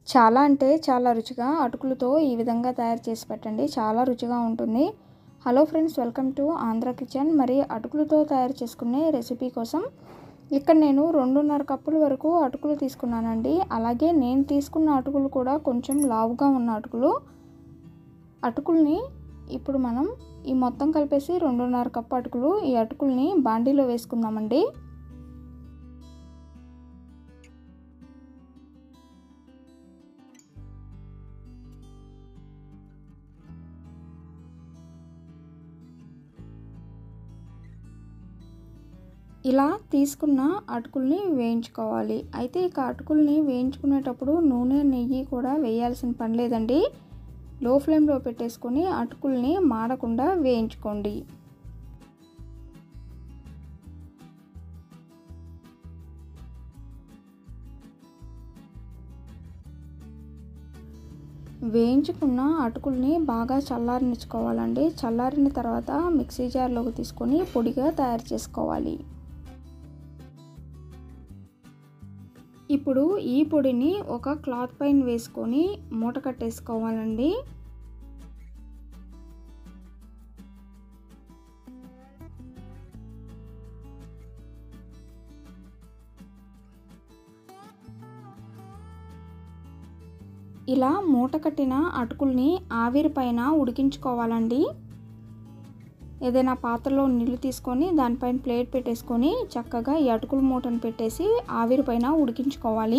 చాలా అంటే చాలా రుచిగా అటుకులతో ఈ విధంగా తయారు చేసి పెట్టండి చాలా రుచిగా ఉంటుంది hello friends welcome to Andhra kitchen మరి అటుకులతో తయారు చేసుకునే రెసిపీ కోసం ఇక్కడ నేను రెండున్నర కప్పుల వరకు అటుకులు తీసుకున్నానండి అలాగే నేను తీసుకున్న అటుకులు కూడా కొంచెం లావుగా ఉన్న అటుకులు అటుకుల్ని ఇప్పుడు మనం ఈ మొత్తం కలిపేసి రెండున్నర కప్పు అటుకులు ఈ అటుకుల్ని బాండీలో వేసుకుందామండి ఇలా తీసుకున్న అటుకుల్ని వేయించుకోవాలి అయితే ఇక అటుకుల్ని వేయించుకునేటప్పుడు నూనె నెయ్యి కూడా వేయాల్సిన పని లేదండి లో ఫ్లేమ్లో పెట్టేసుకొని అటుకుల్ని మాడకుండా వేయించుకోండి వేయించుకున్న అటుకుల్ని బాగా చల్లారనిచ్చుకోవాలండి చల్లారిన తర్వాత మిక్సీ జార్లోకి తీసుకొని పొడిగా తయారు చేసుకోవాలి ఇప్పుడు ఈ పొడిని ఒక క్లాత్ పైన వేసుకొని మూట కట్టేసుకోవాలండి ఇలా మూట కట్టిన అటుకుల్ని ఆవిరి పైన ఉడికించుకోవాలండి ఏదైనా పాత్రలో నీళ్ళు తీసుకొని దానిపైన ప్లేట్ పెట్టేసుకొని చక్కగా ఈ అటుకుల మూటను పెట్టేసి ఆవిరి పైన ఉడికించుకోవాలి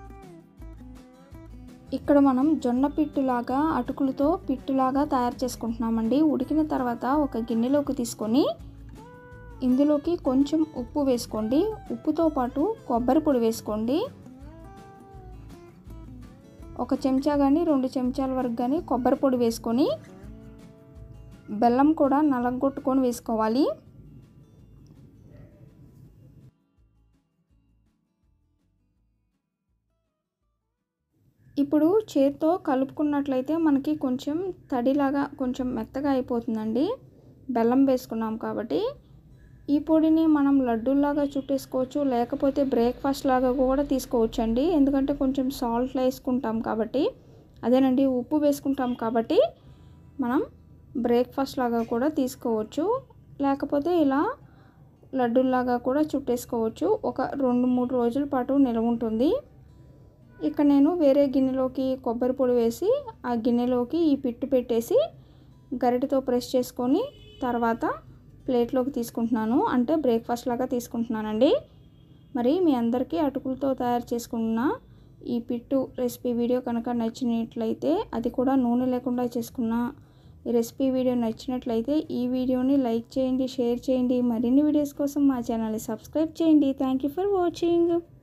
ఇక్కడ మనం జొన్న పిట్టులాగా అటుకులతో పిట్టులాగా తయారు చేసుకుంటున్నామండి ఉడికిన తర్వాత ఒక గిన్నెలోకి తీసుకొని ఇందులోకి కొంచెం ఉప్పు వేసుకోండి ఉప్పుతో పాటు కొబ్బరి పొడి వేసుకోండి ఒక చెంచా కానీ రెండు చెంచాల వరకు కానీ కొబ్బరి పొడి వేసుకొని బెల్లం కూడా నలగొట్టుకొని వేసుకోవాలి ఇప్పుడు చేత్తో కలుపుకున్నట్లయితే మనకి కొంచెం తడిలాగా కొంచెం మెత్తగా అయిపోతుందండి బెల్లం వేసుకున్నాం కాబట్టి ఈ పొడిని మనం లడ్డూలాగా చుట్టేసుకోవచ్చు లేకపోతే బ్రేక్ఫాస్ట్ లాగా కూడా తీసుకోవచ్చు అండి ఎందుకంటే కొంచెం సాల్ట్ వేసుకుంటాం కాబట్టి అదేనండి ఉప్పు వేసుకుంటాం కాబట్టి మనం బ్రేక్ఫాస్ట్ లాగా కూడా తీసుకోవచ్చు లేకపోతే ఇలా లడ్డూలాగా కూడా చుట్టేసుకోవచ్చు ఒక రెండు మూడు రోజుల పాటు నిల్వ ఉంటుంది ఇక నేను వేరే గిన్నెలోకి కొబ్బరి పొడి వేసి ఆ గిన్నెలోకి ఈ పిట్టు పెట్టేసి గరిటతో ప్రెస్ చేసుకొని తర్వాత ప్లేట్లోకి తీసుకుంటున్నాను అంటే బ్రేక్ఫాస్ట్ లాగా తీసుకుంటున్నానండి మరి మీ అందరికీ అటుకులతో తయారు చేసుకున్న ఈ పిట్టు రెసిపీ వీడియో కనుక నచ్చినట్లయితే అది కూడా నూనె లేకుండా చేసుకున్న ఈ రెసిపీ వీడియో నచ్చినట్లయితే ఈ వీడియోని లైక్ చేయండి షేర్ చేయండి మరిన్ని వీడియోస్ కోసం మా ఛానల్ని సబ్స్క్రైబ్ చేయండి థ్యాంక్ యూ ఫర్ వాచింగ్